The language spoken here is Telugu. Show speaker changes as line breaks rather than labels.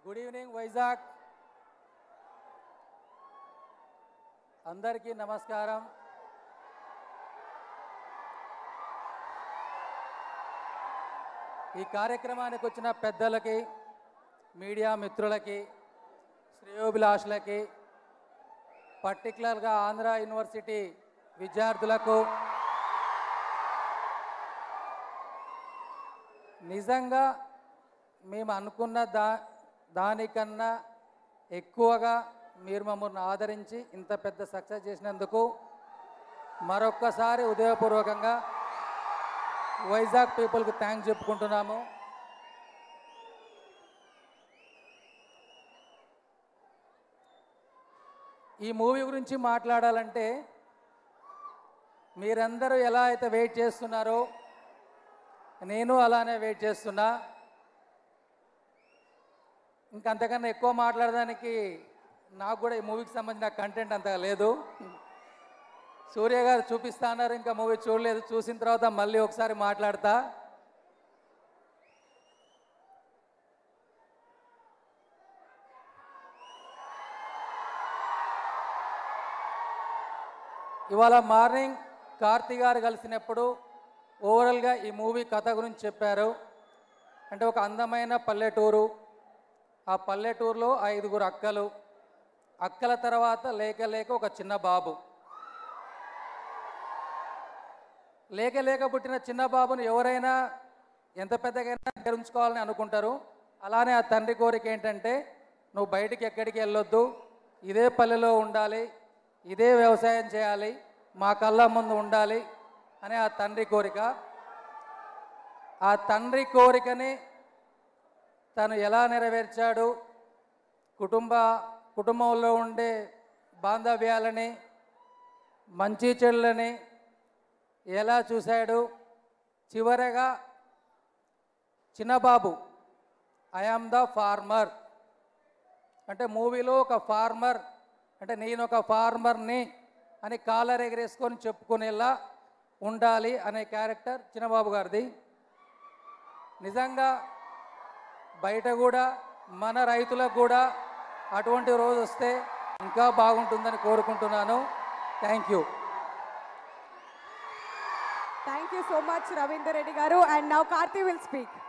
గుడ్ ఈవినింగ్ వైజాగ్ అందరికీ నమస్కారం ఈ కార్యక్రమానికి వచ్చిన పెద్దలకి మీడియా మిత్రులకి శ్రేయోభిలాషులకి పర్టికులర్గా ఆంధ్ర యూనివర్సిటీ విద్యార్థులకు నిజంగా మేము అనుకున్న దా దానికన్నా ఎక్కువగా మీరు మమ్మల్ని ఆదరించి ఇంత పెద్ద సక్సెస్ చేసినందుకు మరొక్కసారి ఉదయపూర్వకంగా వైజాగ్ పీపుల్కి థ్యాంక్స్ చెప్పుకుంటున్నాము ఈ మూవీ గురించి మాట్లాడాలంటే మీరందరూ ఎలా అయితే వెయిట్ చేస్తున్నారో నేను అలానే వెయిట్ చేస్తున్నా ఇంకా అంతకన్నా ఎక్కువ మాట్లాడడానికి నాకు కూడా ఈ మూవీకి సంబంధించిన కంటెంట్ అంతగా లేదు సూర్య గారు చూపిస్తా అన్నారు ఇంకా మూవీ చూడలేదు చూసిన తర్వాత మళ్ళీ ఒకసారి మాట్లాడతా ఇవాళ మార్నింగ్ కార్తీ గారు కలిసినప్పుడు ఓవరాల్గా ఈ మూవీ కథ గురించి చెప్పారు అంటే ఒక అందమైన పల్లెటూరు ఆ పల్లెటూరులో ఐదుగురు అక్కలు అక్కల తర్వాత లేక లేక ఒక చిన్న బాబు లేక లేక పుట్టిన చిన్న బాబును ఎవరైనా ఎంత పెద్దగైనా ఉంచుకోవాలని అనుకుంటారు అలానే ఆ తండ్రి కోరిక ఏంటంటే నువ్వు బయటికి ఎక్కడికి వెళ్ళొద్దు ఇదే పల్లెలో ఉండాలి ఇదే వ్యవసాయం చేయాలి మా కళ్ళ ముందు ఉండాలి అనే ఆ తండ్రి కోరిక ఆ తండ్రి కోరికని తను ఎలా నెరవేర్చాడు కుటుంబ కుటుంబంలో ఉండే బాంధవ్యాలని మంచి చెడులని ఎలా చూశాడు చివరగా చిన్నబాబు ఐఆమ్ ద ఫార్మర్ అంటే మూవీలో ఒక ఫార్మర్ అంటే నేను ఒక ఫార్మర్ని అని కాలర్ ఎగరేసుకొని చెప్పుకునేలా ఉండాలి అనే క్యారెక్టర్ చిన్నబాబు గారిది నిజంగా బయట కూడా మన రైతులకు కూడా అటువంటి రోజు వస్తే ఇంకా బాగుంటుందని కోరుకుంటున్నాను thank you
thank you so much Ravinder Reddy గారు and now Karthi will speak